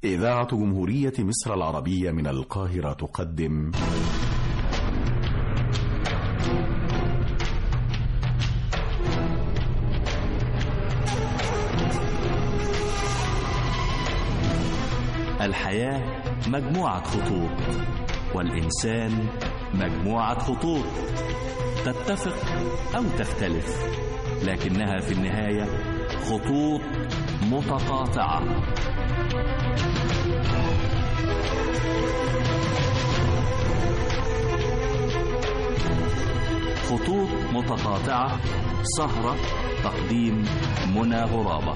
إذاعة جمهورية مصر العربية من القاهرة تقدم الحياة مجموعة خطوط والإنسان مجموعة خطوط تتفق أو تختلف لكنها في النهاية خطوط متقاطعة خطوط متقاطعة سهرة تقديم منى غرابة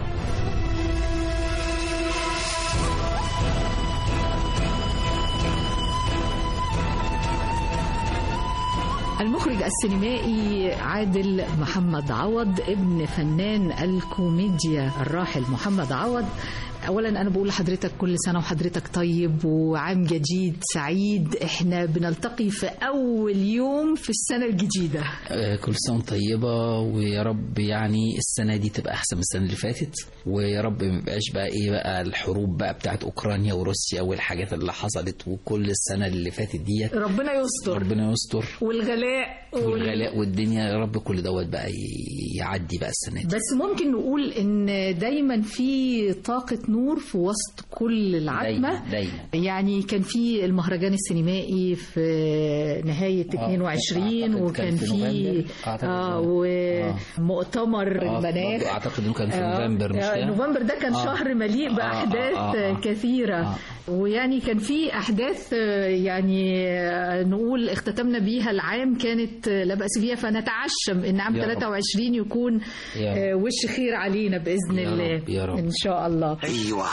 المخرج السينمائي عادل محمد عوض ابن فنان الكوميديا الراحل محمد عوض اولا انا بقول لحضرتك كل سنه وحضرتك طيب وعام جديد سعيد احنا بنلتقي في اول يوم في السنه الجديده آه، كل سنة وأنت طيبة ويا رب يعني السنة دي تبقى أحسن من السنة اللي فاتت ويا رب ما يبقاش بقى إيه بقى الحروب بقى بتاعت أوكرانيا وروسيا والحاجات اللي حصلت وكل السنة اللي فاتت ديت ربنا يستر ربنا يستر والغلاء وال- والغلاء والدنيا يا رب كل دوت بقى ي- يعدي بقى السنة دي بس ممكن نقول ان دايما في طاقه نور في وسط كل العتمه دايما دايما يعني كان في المهرجان السينمائي في نهاية 22 أعتقد وكان كان في في نوفمبر. أعتقد اه آه. ومؤتمر آه، المناخ برضو أعتقد إنه كان في آه، نوفمبر مش آه، كده؟ نوفمبر ده كان آه. شهر مليء آه، بأحداث آه، آه، آه. كثيرة آه. ويعني كان في أحداث آه، يعني آه، نقول اختتمنا بيها العام كانت آه، لا بأس فيها فنتعشم إن عام يا رب. 23 يكون يا رب. آه، وش خير علينا بإذن يا الله رب، يا رب. إن شاء الله ايوه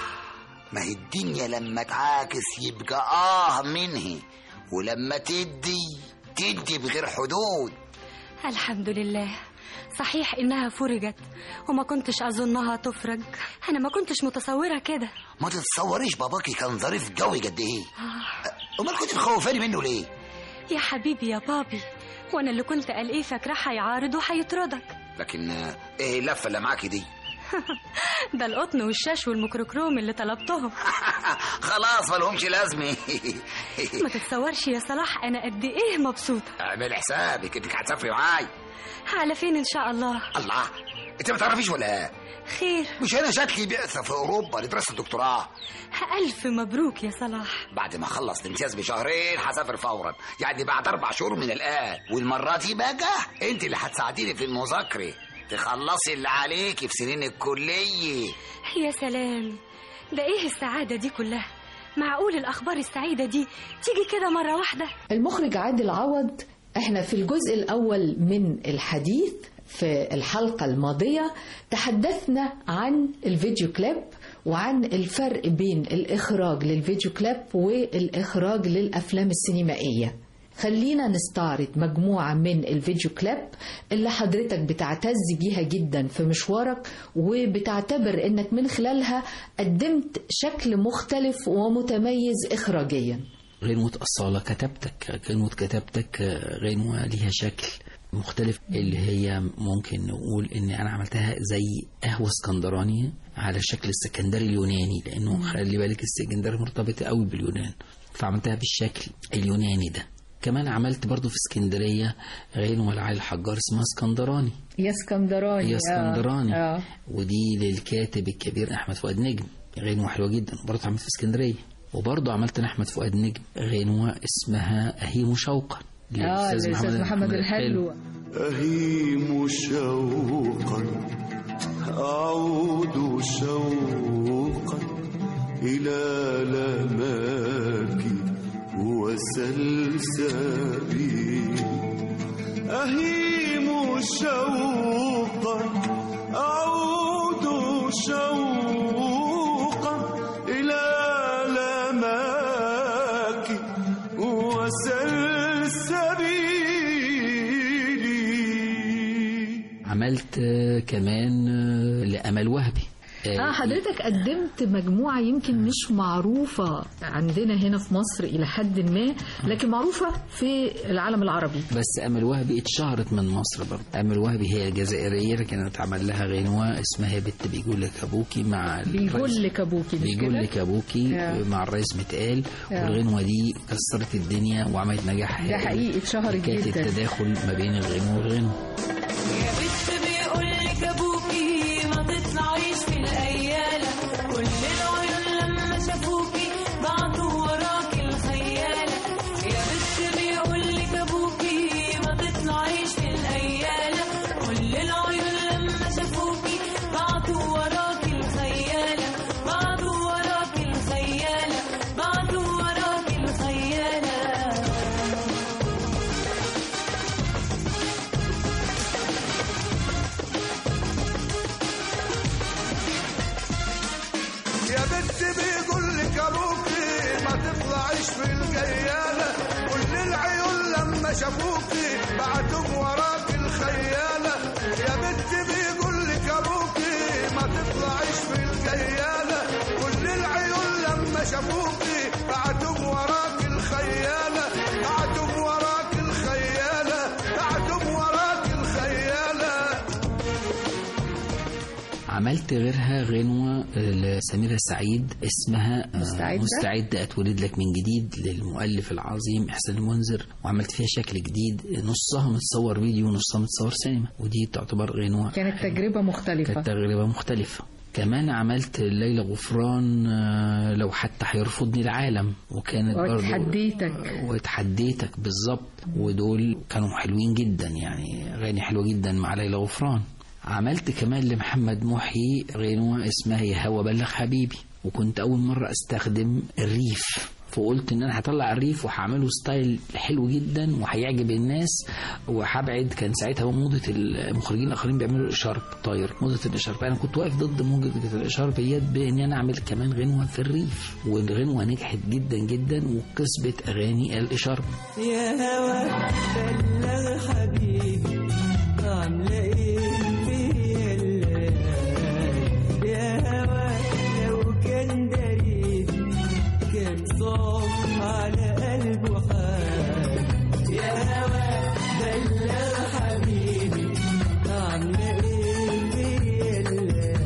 ما هي الدنيا لما تعاكس يبقى اه منه ولما تدي تدي بغير حدود الحمد لله صحيح إنها فرجت وما كنتش أظنها تفرج أنا ما كنتش متصورة كده ما تتصوريش باباكي كان ظريف قوي قد ايه امال كنت مخوفاني منه ليه يا حبيبي يا بابي وأنا اللي كنت قال إيه فاكراه هيعارض وهيطردك لكن آه، ايه اللفه اللي معاكي دي ده القطن والشاش والميكروكروم اللي طلبتهم خلاص مالهمش لازمه ما تتصورش يا صلاح أنا قد إيه مبسوطة اعمل حسابك انك هتسافري معاي على فين إن شاء الله الله انت ما تعرفيش ولا إيه؟ خير مش انا جات لي بعثه في اوروبا لدراسه الدكتوراه ألف مبروك يا صلاح بعد ما خلص الامتياز بشهرين هسافر فورا يعني بعد اربع شهور من الان والمره دي بقى انت اللي هتساعديني في المذاكره تخلصي اللي عليكي في سنين الكليه يا سلام ده إيه السعادة دي كلها معقول الأخبار السعيدة دي تيجي كده مرة واحدة المخرج عادل عوض احنا في الجزء الأول من الحديث في الحلقة الماضية تحدثنا عن الفيديو كليب وعن الفرق بين الإخراج للفيديو كليب والإخراج للأفلام السينمائية خلينا نستعرض مجموعة من الفيديو كليب اللي حضرتك بتعتز بيها جدا في مشوارك وبتعتبر انك من خلالها قدمت شكل مختلف ومتميز إخراجيا غنوة أصالة كتابتك غنوة كتابتك غنوة ليها شكل مختلف اللي هي ممكن نقول ان انا عملتها زي قهوة اسكندراني على شكل السكندري اليوناني لانه خلي بالك السكندري مرتبطة قوي باليونان فعملتها بالشكل اليوناني ده كمان عملت برضو في اسكندرية غنوة لعلي الحجار اسمها اسكندراني يا اسكندراني يا اسكندراني آه. آه. ودي للكاتب الكبير احمد فؤاد نجم غنوة حلوة جدا برضه عملت في اسكندرية وبرضه عملت لاحمد فؤاد نجم غنوة اسمها أهيم شوقا اه الاستاذ محمد الحلو أهيم شوقا أعود شوقا إلى لماك وسلسبيل أهيم شوقا أعود شوقا إلى لماك وسلسبيلي عملت آه، كمان آه، لأمل وهبي اه حضرتك قدمت مجموعة يمكن مش معروفة عندنا هنا في مصر إلى حد ما لكن معروفة في العالم العربي بس امل وهبي اتشهرت من مصر برضه امل وهبي هي جزائريه كانت اتعمل لها غنوه اسمها يا بت بيقول لك ابوكي مع بيقول الرئيس- لك أبوكي مش بيقول كده؟ لك ابوكي آه. مع الرئيس متقال آه. والغنوه دي كسرت الدنيا وعملت نجاح ده هائل. حقيقي اتشهرت كانت جدا التداخل ما بين الغنوه والغنوه يا بنت بيقول لك ابوكي ما تطلعيش في الايالة كل العيون لما شافوكي بعتوا وراكي الخيالة يا بنت بيقول لك ابوكي ما تطلعيش في الايالة كل العيون لما شافوكي بعتوا وراكي الخيالة بعتوا وراكي الخيالة بعتوا وراكي الخيالة يا بنت بيقول لك ابوكي ما تطلعيش في الجيالة كل العيون لما شافوكي بعتم وراك الخيالة يا بنت بيقول لك ابوكي ما تطلعيش في الجيالة كل العيون لما شافوكي بعتم وراك الخيالة بعتم وراك الخيالة بعتم وراك الخيالة عملت غيرها غنوة لسميرة سعيد اسمها آه، مستعدة؟ مستعدة أتولد لك من جديد للمؤلف العظيم إحسان المنذر وعملت فيها شكل جديد نصها متصور فيديو ونصها متصور سينما ودي تعتبر غنوة كانت تجربة مختلفة كانت تجربة مختلفة كمان عملت ليلى غفران آه، لو حتى هيرفضني العالم وكانت برضو وتحديتك وتحديتك بالظبط ودول كانوا حلوين جدا يعني اغاني حلوه جدا مع ليلى غفران عملت كمان لمحمد محي غنوه اسمها يا هوا بلغ حبيبي وكنت اول مره استخدم الريف فقلت ان انا هطلع الريف وهعمله ستايل حلو جدا وهيعجب الناس وهبعد كان ساعتها موضه المخرجين الاخرين بيعملوا الاشارب طاير موضه الاشارب انا كنت واقف ضد موجه الاشارب ديت بان انا اعمل كمان غنوه في الريف والغنوه نجحت جدا جدا وكسبت اغاني الاشارب يا هوا بلغ حبيبي عاملة ايه فيا الليل يا هوا لو كان دريبي كان صاف على قلبه حال يا هوا بلغ حبيبي عاملة ايه فيا الليل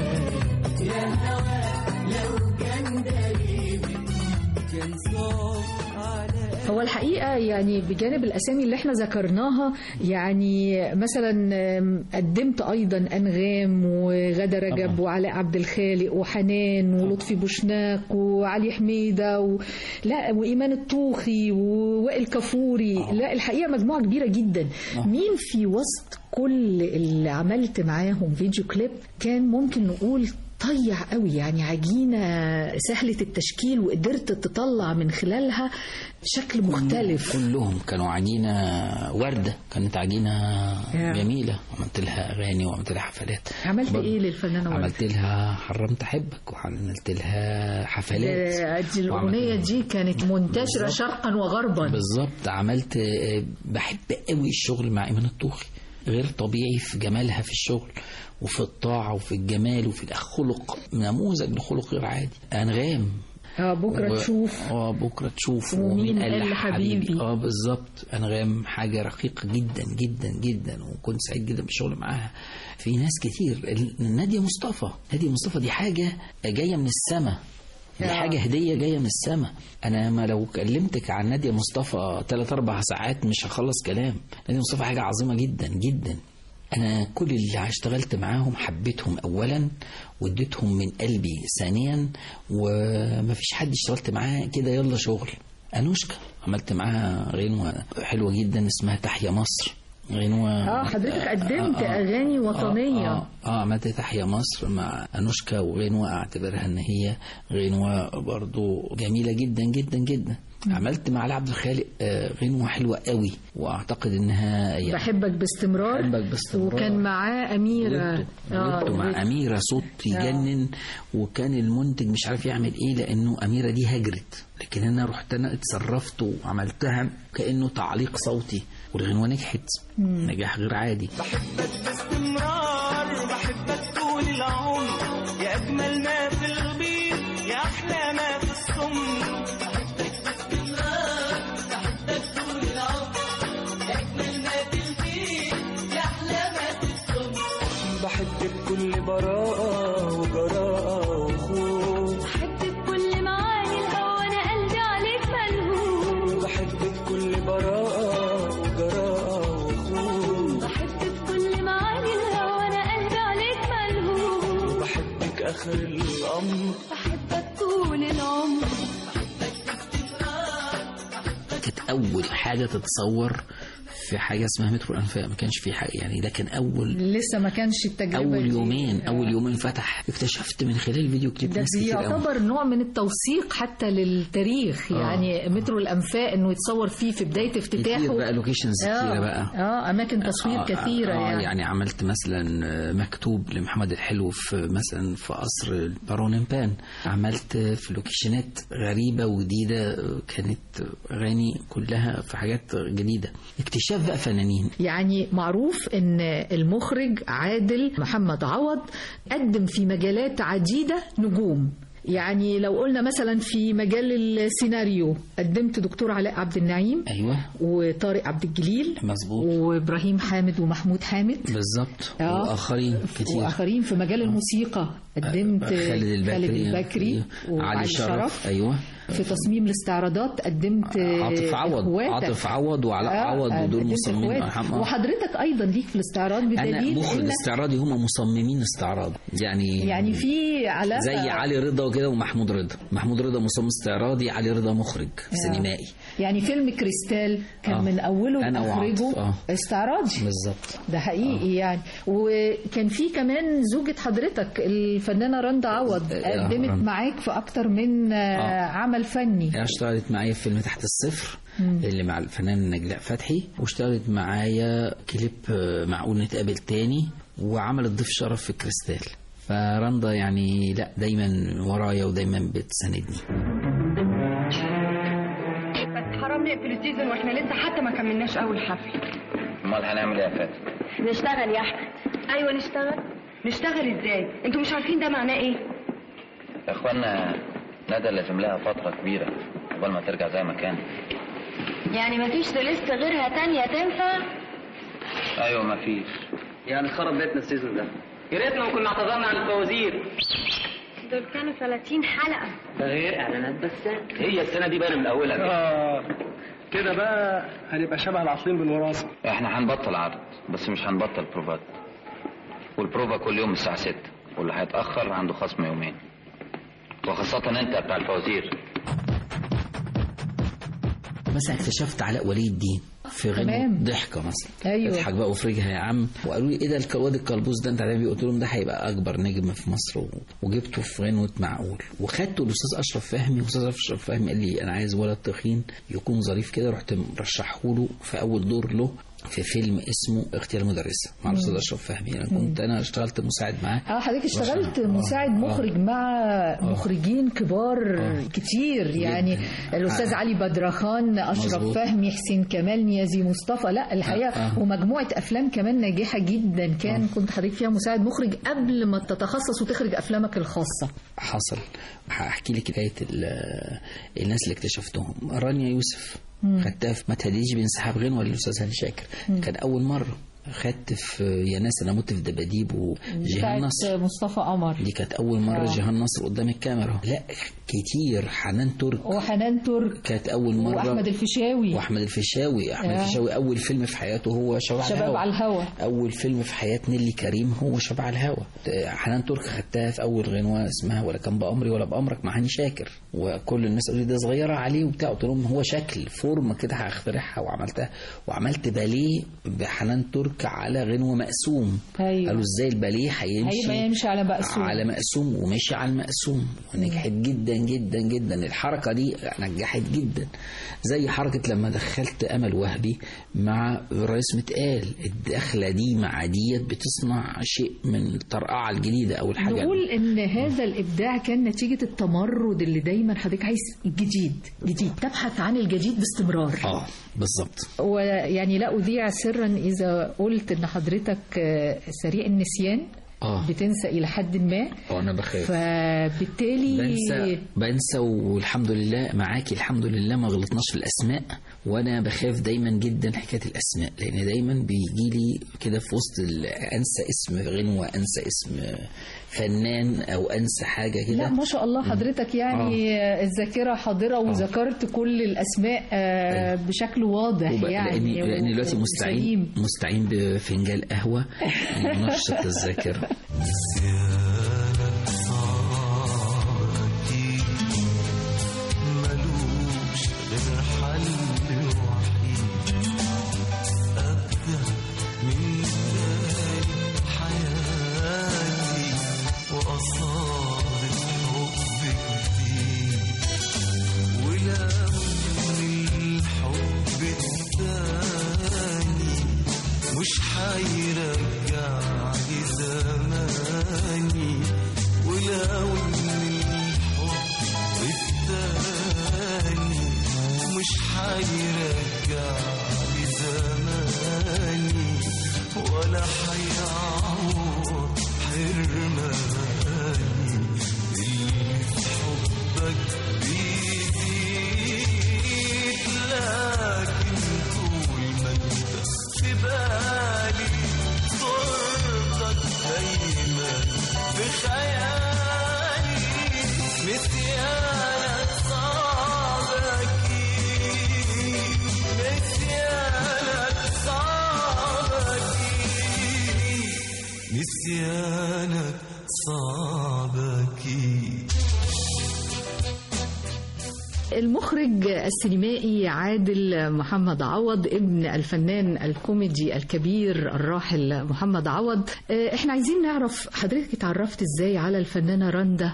يا هوا لو كان دريبي كان صاف على هو الحقيقة يعني بجانب الأسامي اللي احنا ذكرناها يعني مثلا آم، قدمت أيضا أنغام وغادة رجب طبعا. وعلاء عبد الخالق وحنان ولطفي بوشناق وعلي حميدة و... لا وإيمان الطوخي ووائل كفوري لا الحقيقة مجموعة كبيرة جدا مين في وسط كل اللي عملت معاهم فيديو كليب كان ممكن نقول طيع قوي يعني عجينة سهلة التشكيل وقدرت تطلع من خلالها شكل مختلف كلهم كانوا عجينه ورده كانت عجينه يا. جميله عملت لها اغاني وعملت لها حفلات عملت برضه ايه للفنانة وردة؟ عملت لها حرمت احبك وعملت لها حفلات آه، دي الأغنية دي كانت منتشرة بالظبط. شرقا وغربا بالظبط عملت آه، بحب قوي الشغل مع ايمان الطوخي غير طبيعي في جمالها في الشغل وفي الطاعة وفي الجمال وفي الخلق نموذج لخلق غير عادي أنغام اه بكرة و- تشوف اه بكره تشوف ومين قال حبيبي. اه بالظبط انغام حاجه رقيقه جدا جدا جدا وكنت سعيد جدا بالشغل معاها في ناس كتير ال- ناديه مصطفى ناديه مصطفى دي حاجه جايه من السماء دي آه. حاجة هدية جاية من السماء أنا ما لو كلمتك عن نادية مصطفى ثلاث أربع ساعات مش هخلص كلام نادية مصطفى حاجة عظيمة جدا جدا أنا كل اللي اشتغلت معاهم حبيتهم أولا واديتهم من قلبي ثانيا ومفيش حد اشتغلت معاه كده يلا شغل أنوشكا عملت معاها غنوة حلوة جدا اسمها تحيا مصر غنوة اه حضرتك قدمت أغاني وطنية آه, آه, اه عملت تحيا مصر مع أنوشكا وغنوة أعتبرها إن هي غنوة برضو جميلة جدا جدا جدا عملت مع عبد الخالق آه غنوة حلوة قوي وأعتقد إنها يعني بحبك باستمرار بحبك باستمرار. وكان معاه أميرة دويتو دويتو مع دويتو. أميرة صوت يجنن وكان المنتج مش عارف يعمل إيه لأنه أميرة دي هجرت لكن أنا رحت أنا اتصرفت وعملتها كأنه تعليق صوتي والغنوة نجحت نجاح غير عادي باستمرار بحبك طول العمر يا العمر بحبك باستمرار بحبك طول العمر أجمل ما تلفيه يحلى ما تسكن بحب بكل براءة وجراءة وخوف بحب بكل معاني الهوى انا قلبي عليك ملهوف بحب بكل براءة وجراءة وخوف بحب بكل معاني الهوى انا قلبي عليك ملهوف بحبك آخر الأمر بحبك طول العمر كانت اول حاجه تتصور في حاجه اسمها مترو الانفاق ما كانش في حاجه يعني ده كان اول لسه ما كانش التجربة اول دي. يومين اول يومين فتح اكتشفت من خلال الفيديو كليب ده ناس كتير قوي يعتبر نوع من التوثيق حتى للتاريخ آه. يعني مترو الانفاق انه يتصور فيه في بدايه افتتاحه كتير بقى لوكيشنز كتيره بقى اه اماكن تصوير آه، كثيره آه يعني. يعني عملت مثلا آه، مكتوب لمحمد الحلو في مثلا في قصر بارون بان عملت في لوكيشنات غريبه وجديده آه، كانت اغاني كلها في حاجات جديده اكتشاف بقى فنانين يعني معروف ان المخرج عادل محمد عوض قدم في مجالات عديده نجوم يعني لو قلنا مثلا في مجال السيناريو قدمت دكتور علاء عبد النعيم ايوه وطارق عبد الجليل مظبوط وابراهيم حامد ومحمود حامد بالظبط آه. واخرين كتير واخرين في مجال الموسيقى قدمت خالد البكري, خالد البكري علي شرف ايوه في تصميم الاستعراضات قدمت عاطف عوض إخواتك. عاطف عوض وعلاء آه، عوض ودول قدمت مصممين إخوات. أرحم- آه. وحضرتك ايضا ليك في الاستعراض انا بدليل مخرج إنك استعراضي هم مصممين استعراض يعني يعني في علاقه زي علي رضا وكده ومحمود رضا محمود رضا مصمم استعراضي علي رضا مخرج سينمائي يعني فيلم كريستال كان آه. من اوله أنا لاخره وعاطف، آه. استعراضي بالظبط ده حقيقي يعني وكان في كمان زوجة حضرتك الفنانة رندا عوض آه، قدمت رندا. معاك في أكتر من آه، عمل فني هي اشتغلت معايا في فيلم تحت الصفر اللي مع الفنان نجلاء فتحي واشتغلت معايا كليب آه، معقول نتقابل تاني وعملت ضيف شرف في كريستال فرندا يعني لا دايما ورايا ودايما بتساندني بس حرام نقفل السيزون واحنا لسه حتى ما كملناش اول حفل امال هنعمل ايه يا فاتن نشتغل يا احمد ايوه نشتغل نشتغل ازاي انتوا مش عارفين ده معناه ايه يا اخوانا ندى لازم لها فترة كبيرة قبل ما ترجع زي ما كان يعني مفيش سوليست غيرها تانية تنفع ايوه ما فيش يعني خرب بيتنا السيزون ده يا ريتنا كنا اعتذرنا عن الفوازير دول كانوا 30 حلقة ده غير اعلانات بس هي السنه دي باينه من اولها كده آه كده بقى هنبقى شبه العصفورين بالوراثة احنا هنبطل عرض بس مش هنبطل بروفات والبروفا كل يوم الساعة 6 واللي هيتأخر عنده خصم يومين وخاصة انت بتاع الفوازير مثلا اكتشفت علاء ولي الدين في غنى تمام. ضحكه مثلا أيوة. اضحك بقى وافرجها يا عم وقالوا لي ايه ده الك- الواد الكلبوز ده انت عارف إيه؟ قلت لهم ده هيبقى اكبر نجم في مصر و- وجبته في غنوه معقول وخدته الاستاذ اشرف فهمي والاستاذ اشرف فهمي قال لي انا عايز ولد تخين يكون ظريف كده رحت مرشحه له في اول دور له في فيلم اسمه اختيار مدرسه مع الاستاذ اشرف فهمي انا كنت انا اشتغلت مساعد معاه اه حضرتك اشتغلت آه، مساعد آه. مخرج مع مخرجين كبار كتير يعني الاستاذ آه. علي بدرخان اشرف مظبوط. فهمي حسين كمال نيازي مصطفى لا الحقيقه آه، آه. ومجموعه افلام كمان ناجحه جدا كان كنت حضرتك فيها مساعد مخرج قبل ما تتخصص وتخرج افلامك الخاصه حصل هحكي لك حكايه ال- الناس اللي اكتشفتهم رانيا يوسف مم. خدتها في ما تهديش بانسحاب غنوه للاستاذ هاني شاكر مم. كان اول مره خدت في يا ناس انا مت في دباديب وجيهان نصر بتاعت مصطفى قمر دي كانت اول مره آه. جيهان نصر قدام الكاميرا لا كتير حنان ترك وحنان ترك كانت اول مره واحمد الفيشاوي واحمد الفيشاوي احمد آه. الفيشاوي اول فيلم في حياته هو شباب, شباب على الهوا اول فيلم في حياه نيلي كريم هو شباب على الهوا حنان ترك خدتها في اول غنوه اسمها ولا كان بامري ولا بامرك مع هاني شاكر وكل الناس قالوا لي ده صغيره عليه وبتاع قلت لهم هو شكل فورمه كده هخترعها وعملتها وعملت باليه بحنان ترك على غنوه مقسوم ايوه قالوا ازاي الباليه هيمشي هيبقى يمشي على مقسوم على مقسوم ومشي على المقسوم ونجحت جدا جدا جدا الحركة دي نجحت جدا زي حركة لما دخلت أمل وهبي مع الرئيس متقال الدخلة دي مع ديت بتصنع شيء من الطرقعة الجديدة أو الحاجة نقول ان هذا الابداع كان نتيجه التمرد اللي دايما حضرتك عايز جديد جديد تبحث عن الجديد باستمرار اه بالظبط ويعني لا اذيع سرا اذا قلت ان حضرتك آه، سريع النسيان اه بتنسى الى حد ما اه انا بخاف فبالتالي بنسى بنسى والحمد لله معاكي الحمد لله ما غلطناش في الاسماء وانا بخاف دايما جدا حكايه الاسماء لان دايما بيجي لي كده في وسط ال- انسى اسم غنوه انسى اسم فنان او انسى حاجه كده لا ما شاء الله حضرتك يعني آه. الذاكره حاضره وذكرت كل الاسماء آه بشكل واضح وب- يعني لاني لاني دلوقتي و- مستعين وسليم. مستعين بفنجان قهوه ينشط الذاكره ملوش غير حل وحيد أبدأ من تاني حياتي وأصادف حب جديد ولو الحب التاني مش هيرجع لي زماني ولو الحب التاني مش هيرجع لي زماني ولا هيعوض حرماني اللي في حبك بيزيد لكن طول ما انت في بالي صورتك دايما في خيالي نسيانك صعب أكيد نسيانك صعب أكيد نسيانك صعب أكيد المخرج السينمائي عادل محمد عوض ابن الفنان الكوميدي الكبير الراحل محمد عوض آه، احنا عايزين نعرف حضرتك اتعرفت ازاي على الفنانة رندا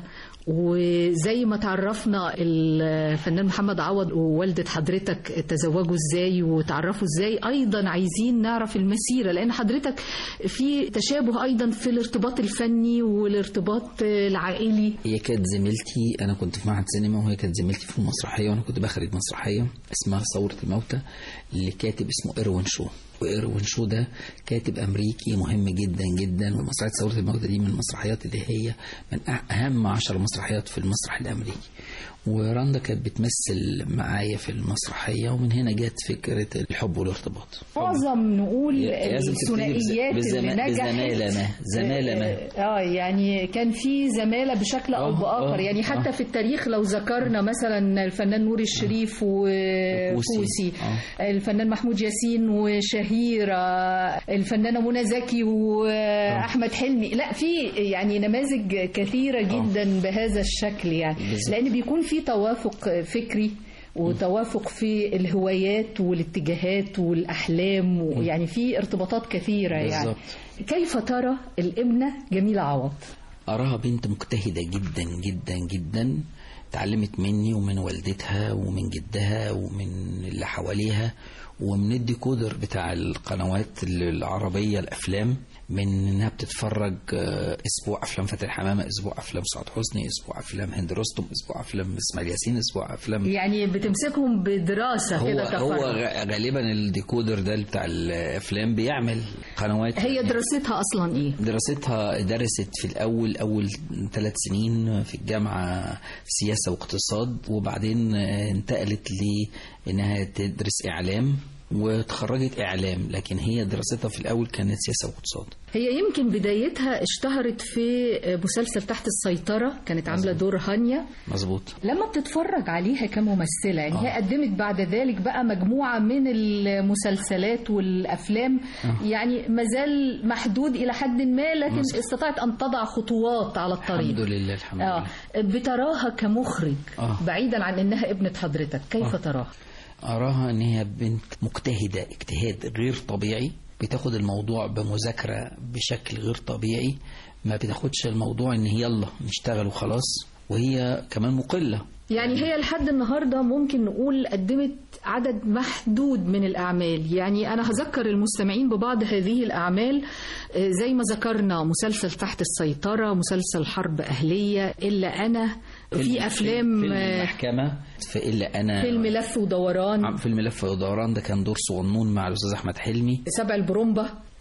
وزي ما تعرفنا الفنان محمد عوض ووالدة حضرتك تزوجوا ازاي وتعرفوا ازاي ايضا عايزين نعرف المسيرة لان حضرتك في تشابه ايضا في الارتباط الفني والارتباط العائلي هي كانت زميلتي انا كنت في معهد سينما وهي كانت زميلتي في المسرحيه وانا كنت بخرج مسرحيه اسمها ثوره الموتى لكاتب اسمه ايروين شو وايروين شو ده كاتب امريكي مهم جدا جدا ومسرحيه ثوره الموتى دي من المسرحيات اللي هي من أه- اهم عشر مسرحيات في المسرح الامريكي وراندا كانت بتمثل معايا في المسرحيه ومن هنا جت فكره الحب والارتباط معظم نقول لازم تبتدي بز- الثنائيات اللي بزما- نجحت بزمالة ما زمالة ما اه يعني كان في زمالة بشكل او آه، باخر آه، يعني حتى آه. في التاريخ لو ذكرنا مثلا الفنان نور الشريف وكوسي الفنان محمود ياسين وشهيرة الفنانة منى زكي واحمد حلمي لا في يعني نماذج كثيرة جدا بهذا الشكل يعني بالظبط. لان بيكون في توافق فكري وتوافق في الهوايات والاتجاهات والاحلام ويعني في ارتباطات كثيره يعني بالظبط. كيف ترى الابنه جميله عوض أراها بنت مجتهدة جدا جدا جدا اتعلمت مني ومن والدتها ومن جدها ومن اللي حواليها ومن الديكودر بتاع القنوات العربية الأفلام من انها بتتفرج آه، اسبوع افلام فاتن حمامه اسبوع افلام سعاد حسني اسبوع افلام هند رستم اسبوع افلام اسماعيل ياسين اسبوع افلام يعني بتمسكهم بدراسه هو كده هو تفرج غ- غالبا الديكودر ده بتاع الافلام بيعمل قنوات هي دراستها اصلا ايه دراستها درست في الأول أول ثلاث سنين في الجامعة سياسة واقتصاد وبعدين آه، انتقلت لأنها تدرس إعلام وتخرجت إعلام لكن هي دراستها في الأول كانت سياسة واقتصاد هي يمكن بدايتها اشتهرت في مسلسل تحت السيطره كانت عامله دور هانيا مظبوط لما بتتفرج عليها كممثلة يعني هي قدمت بعد ذلك بقى مجموعة من المسلسلات والأفلام آه. يعني مازال محدود إلى حد ما لكن مظبوط. استطاعت أن تضع خطوات على الطريق الحمد لله الحمد آه. لله بتراها كمخرج آه. بعيدا عن إنها ابنة حضرتك كيف آه. تراها؟ أراها إن هي بنت مجتهدة اجتهاد غير طبيعي بتاخد الموضوع بمذاكرة بشكل غير طبيعي ما بتاخدش الموضوع إن يلا نشتغل وخلاص وهي كمان مقلة يعني هي لحد النهارده ممكن نقول قدمت عدد محدود من الأعمال يعني أنا هذكر المستمعين ببعض هذه الأعمال آه، زي ما ذكرنا مسلسل تحت السيطرة مسلسل حرب أهلية إلا أنا في أفلام فيلم آه، المحكمة في إلا أنا فيلم لف ودوران عم- فيلم لف ودوران ده كان دور صغنون مع الأستاذ أحمد حلمي سبع البرومبا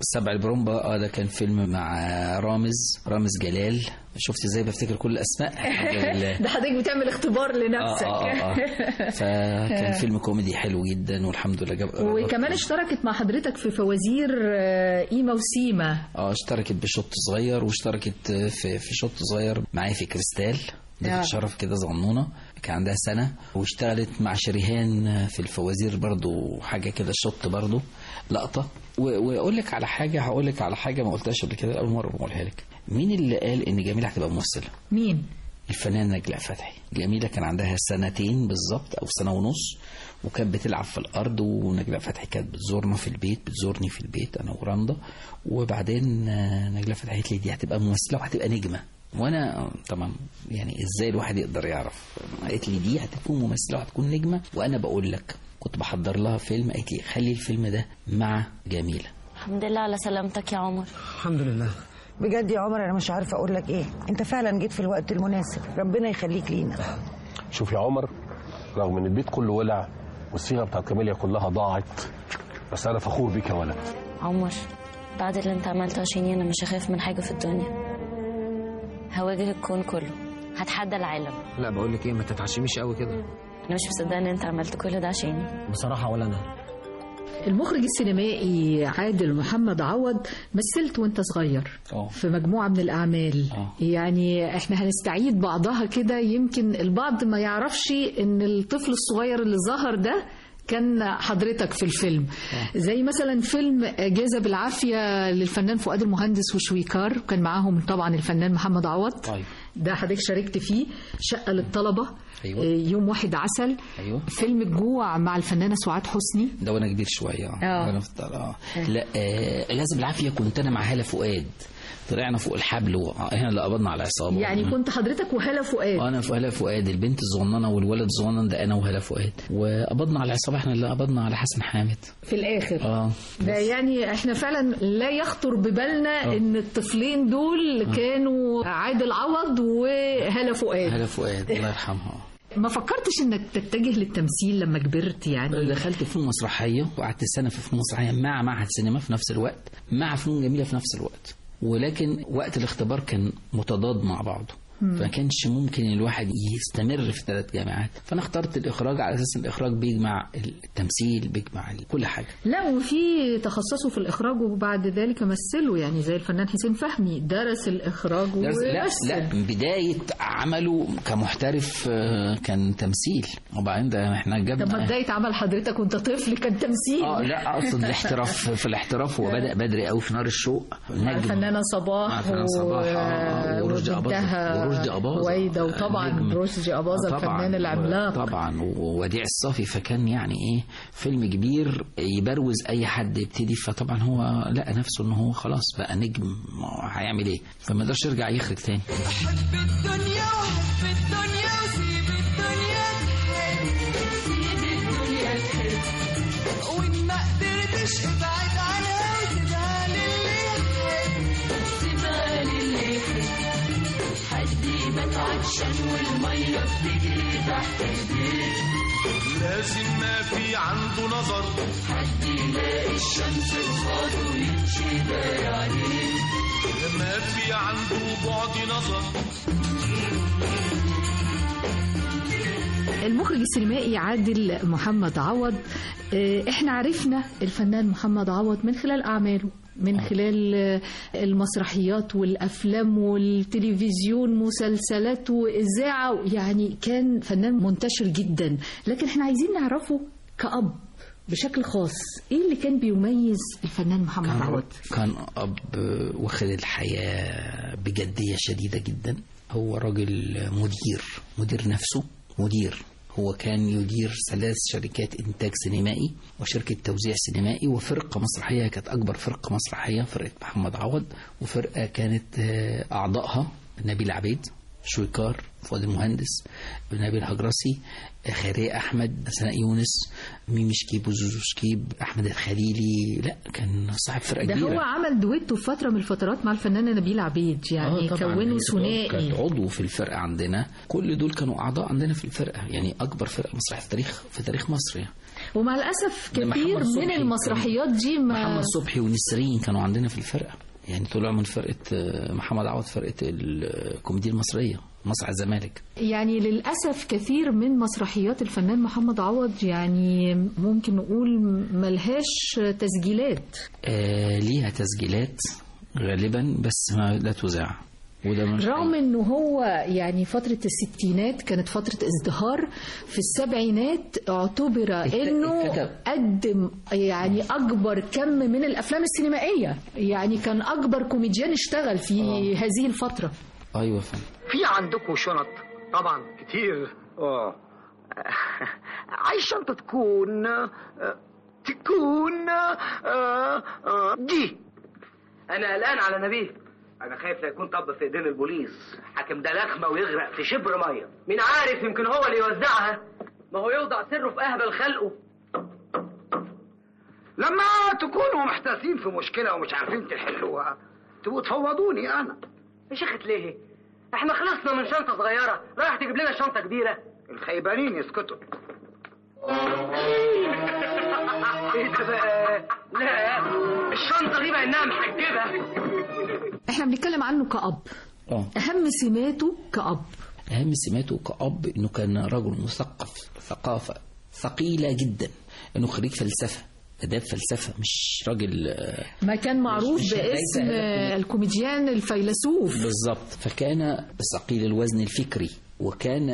سبع البرومبا اه ده كان فيلم مع رامز رامز جلال شفت ازاي بفتكر كل الاسماء الحمد لله ده حضرتك بتعمل اختبار لنفسك آه آه آه. فكان فيلم كوميدي حلو جدا والحمد لله جاب وكمان اشتركت مع حضرتك في فوازير آه، قيمة وسيمة اه اشتركت بشوط صغير واشتركت في في شوط صغير معايا في كريستال ده آه. كان شرف كده صغنونه كان عندها سنه واشتغلت مع شريهان في الفوازير برضو حاجه كده شوط برضو لقطه و- واقول لك على حاجه هقول لك على حاجه ما قلتهاش قبل كده اول مره بقولها لك مين اللي قال ان جميله هتبقى ممثله مين؟ الفنانة نجلاء فتحي جميلة كان عندها سنتين بالظبط أو سنة ونص وكانت بتلعب في الأرض ونجلاء فتحي كانت بتزورنا في البيت بتزورني في البيت أنا ورندا وبعدين آه، نجلاء فتحي قالت لي دي هتبقى ممثلة وهتبقى نجمة وأنا آه، طبعا يعني إزاي الواحد يقدر يعرف قالت لي دي هتكون ممثلة وهتكون نجمة وأنا بقول لك كنت بحضر لها فيلم قالت لي خلي الفيلم ده مع جميلة الحمد لله على سلامتك يا عمر الحمد لله بجد يا عمر انا مش عارفه اقول لك ايه انت فعلا جيت في الوقت المناسب ربنا يخليك لينا شوف يا عمر رغم ان البيت كله ولع والصيغه بتاعت كاميليا كلها ضاعت بس انا فخور بيك يا ولد عمر بعد اللي انت عملته عشاني انا مش هخاف من حاجه في الدنيا هواجه الكون كله هتحدى العالم لا بقول لك ايه ما تتعشميش قوي كده انا مش مصدقه ان انت عملت كل ده عشاني بصراحه ولا انا المخرج السينمائي عادل محمد عوض مثلت وانت صغير أوه. في مجموعة من الأعمال يعني احنا هنستعيد بعضها كده يمكن البعض ما يعرفش ان الطفل الصغير اللي ظهر ده كان حضرتك في الفيلم زي مثلا فيلم جاز بالعافية للفنان فؤاد المهندس وشويكار كان معاهم طبعا الفنان محمد عوض طيب ده حضرتك شاركت فيه شقة للطلبة أيوة. يوم واحد عسل أيوه فيلم الجوع مع الفنانة سعاد حسني ده وانا كبير شويه آه. وانا في الطل- اه لا آه لازم بالعافيه كنت انا مع هاله فؤاد طلعنا فوق الحبل واحنا اللي قبضنا على العصابه يعني كنت حضرتك وهالة فؤاد انا في هلا فؤاد البنت الصغننه والولد الصغنن ده انا وهلا فؤاد وقبضنا على العصابه احنا اللي قبضنا على حسن حامد في الآخر اه ده يعني احنا فعلا لا يخطر ببالنا ان الطفلين دول كانوا عادل عوض وهالة فؤاد هلا فؤاد الله يرحمها ما فكرتش انك تتجه للتمثيل لما كبرت يعني دخلت فنون مسرحيه وقعدت سنه في فنون مسرحيه مع معهد سينما في نفس الوقت مع فنون جميله في نفس الوقت ولكن وقت الاختبار كان متضاد مع بعضه مم. فما كانش ممكن الواحد يستمر في ثلاث جامعات فانا اخترت الاخراج على اساس الاخراج بيجمع التمثيل بيجمع كل حاجه لا وفي تخصصوا في الاخراج وبعد ذلك مثلوا يعني زي الفنان حسين فهمي درس الاخراج درس لا ومثل لا من بدايه عمله كمحترف آه، كان تمثيل وبعدين ده احنا طب ما جبنا بداية عمل حضرتك وانت طفل كان تمثيل اه لا اقصد الاحتراف في الاحتراف هو بدا بدري قوي في نار الشوق مع نجم الفنانة صباح مع الفنانة صباح، آه، ورشدي وبنتها أباظة. ورشدي أباظة. ويدا وطبعا نجم. رشدي أباظة طبعاً. الفنان العملاق طبعا ووديع الصافي فكان يعني ايه فيلم كبير يبروز اي حد يبتدي فطبعا هو لقى نفسه ان هو خلاص بقى نجم ما هو هيعمل ايه فما يقدرش يرجع يخرج تاني الدنيا وحب الدنيا وسيب الدنيا تحب سيب الدنيا تحب وإن ما قدرتش ابعد عنها وسيبها للي يحب سيبها للي يحب حد يبات عطشان والمية بتجري تحت البيت لازم ما في عنده نظر حد يلاقي الشمس قصاده ويمشي داير عليه ما في عنده بعد نظر المخرج السينمائي عادل محمد عوض آه، احنا عرفنا الفنان محمد عوض من خلال اعماله من خلال آه، المسرحيات والافلام والتلفزيون مسلسلات واذاعه يعني كان فنان منتشر جدا لكن احنا عايزين نعرفه كأب بشكل خاص ايه اللي كان بيميز الفنان محمد كان عوض كان اب واخد الحياه بجديه شديده جدا هو راجل مدير مدير نفسه مدير هو كان يدير ثلاث شركات انتاج سينمائي وشركه توزيع سينمائي وفرقه مسرحيه كانت اكبر فرقه مسرحيه فرقه محمد عوض وفرقه كانت آه، اعضائها نبيل عبيد شويكار فؤاد المهندس نبيل هجرسي خيرية أحمد سناء يونس ميمي شكيب وزوزو شكيب أحمد الخليلي لا كان صاحب فرقة ده كبيرة هو عمل دويتو في فترة من الفترات مع الفنانة نبيل عبيد يعني آه طبعاً. كونوا هي ثنائي كانت عضو في الفرقة عندنا كل دول كانوا أعضاء عندنا في الفرقة يعني أكبر فرقة مسرحية في تاريخ في تاريخ مصر يعني ومع الأسف ده محمد كثير من صبحي المسرحيات دي ما محمد صبحي ونسرين كانوا عندنا في الفرقة يعني طلعوا من فرقة آه، محمد عوض فرقة الكوميديا المصرية مسرح الزمالك يعني للأسف كثير من مسرحيات الفنان محمد عوض يعني ممكن نقول ملهاش تسجيلات آه ليها تسجيلات غالبا بس ما لا تذاع وده مش رغم انه هو يعني فترة الستينات كانت فترة ازدهار في السبعينات اعتبر انه اتكتب. قدم يعني اكبر كم من الافلام السينمائية يعني كان اكبر كوميديان اشتغل في هذه الفترة ايوه فندم في عندكم شنط طبعا كتير اه عايز شنطة تكون آه، تكون آه، آه، دي انا قلقان على نبيل انا خايف لا يكون طب في ايدين البوليس حاكم ده لخمه ويغرق في شبر ميه مين عارف يمكن هو اللي يوزعها ما هو يوضع سره في اهبل خلقه لما تكونوا محتاسين في مشكلة ومش عارفين تحلوها تبقوا تفوضوني أنا يا شيخة ليه احنا خلصنا من شنطه صغيره رايح تجيب لنا شنطه كبيره الخيبانين يسكتوا ايه ده بقى لا الشنطه دي بقى انها محجبه احنا بنتكلم عنه كأب اه اهم سماته كأب أهم سماته كأب إنه كان رجل مثقف ثقافة ثقيلة جدا إنه خريج فلسفة آداب فلسفة مش راجل آه، ما كان معروف مش- مش باسم هيبقى- الكوميديان الفيلسوف بالظبط فكان ثقيل الوزن الفكري وكان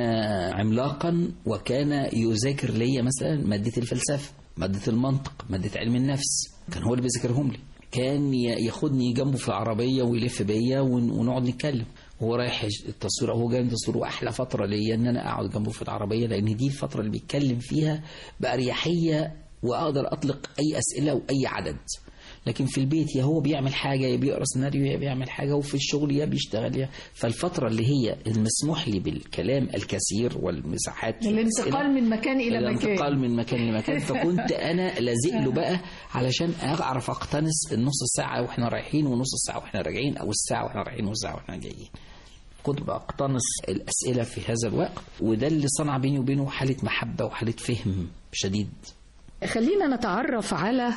عملاقا وكان يذاكر لي مثلا مادة الفلسفة مادة المنطق مادة علم النفس كان هو اللي بيذاكرهم لي كان ي- ياخدني جنبه في العربية ويلف بيا ون- ونقعد نتكلم هو رايح التصوير او هو جاي من التصوير واحلى فتره ليا ان انا اقعد جنبه في العربيه لان دي الفتره اللي بيتكلم فيها باريحيه واقدر اطلق اي اسئله واي عدد لكن في البيت يا هو بيعمل حاجة يا بيقرا سيناريو يا بيعمل حاجة وفي الشغل يا بيشتغل يا فالفترة اللي هي المسموح لي بالكلام الكثير والمساحات في الانتقال من مكان إلى مكان الانتقال من مكان لمكان فكنت أنا لازق له بقى علشان أعرف أقتنص النص الساعة وإحنا رايحين ونص الساعة وإحنا راجعين أو الساعة وإحنا رايحين والساعة وإحنا جايين كنت بقتنص الأسئلة في هذا الوقت وده اللي صنع بيني وبينه حالة محبة وحالة فهم شديد خلينا نتعرف على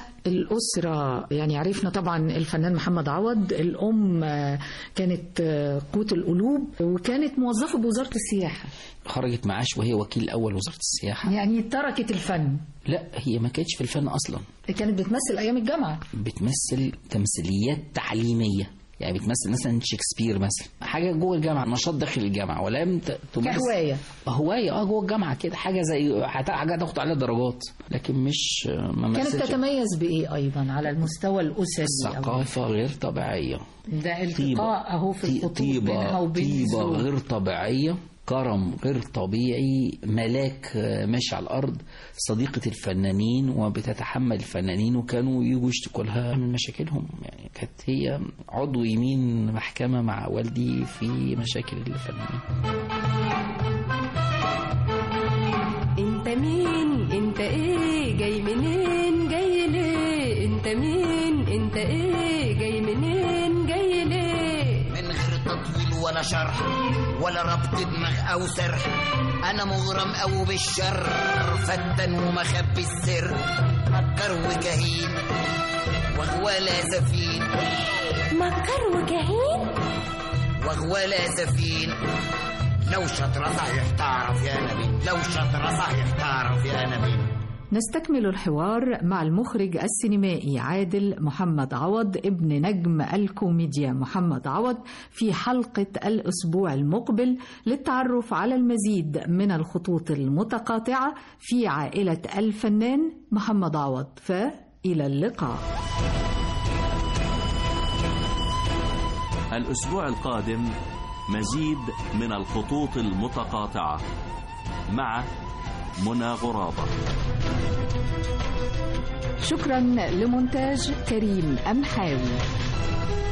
الأسرة يعني عرفنا طبعا الفنان محمد عوض الأم آه، كانت آه، قوت القلوب وكانت موظفة بوزارة السياحة خرجت معاش وهي وكيل أول وزارة السياحة يعني تركت الفن لا هي ما كانتش في الفن أصلا كانت بتمثل أيام الجامعة بتمثل تمثيليات تعليمية يعني بتمثل مثلا شكسبير مثلا حاجة جوه الجامعة نشاط داخل الجامعة ولم ت- تمارس كهواية هواية اه جوه الجامعة كده حاجة زي حت- حاجة تاخد عليها درجات لكن مش ما كانت مثلش. تتميز بإيه أيضا على المستوى الأسري أو- ثقافة غير طبيعية ده التقاء أهو في الخطوط بينها طيبة وبين طيبة الزوج. غير طبيعية كرم غير طبيعي ملاك آه، ماشي على الأرض صديقة الفنانين وبتتحمل الفنانين وكانوا يجوا يشتكوا لها من مشاكلهم يعني كانت هي عضو يمين محكمة مع والدي في مشاكل الفنانين انت مين انت ايه جاي منين جاي ليه انت مين انت ايه جاي منين جاي ليه من غير تطويل ولا شرح ولا ربط دماغ او سرح انا مغرم او بالشر فتن ومخبي السر مكر وكهين وغوالة سفين مكر وكهين وغوالة سفين لو شطرة صحيح تعرف يا نبي لو شطرة صحيح تعرف يا نبي نستكمل الحوار مع المخرج السينمائي عادل محمد عوض ابن نجم الكوميديا محمد عوض في حلقة الأسبوع المقبل للتعرف على المزيد من الخطوط المتقاطعة في عائلة الفنان محمد عوض فإلى اللقاء الأسبوع القادم مزيد من الخطوط المتقاطعة مع منى غرابة شكرا لمونتاج كريم أمحاوي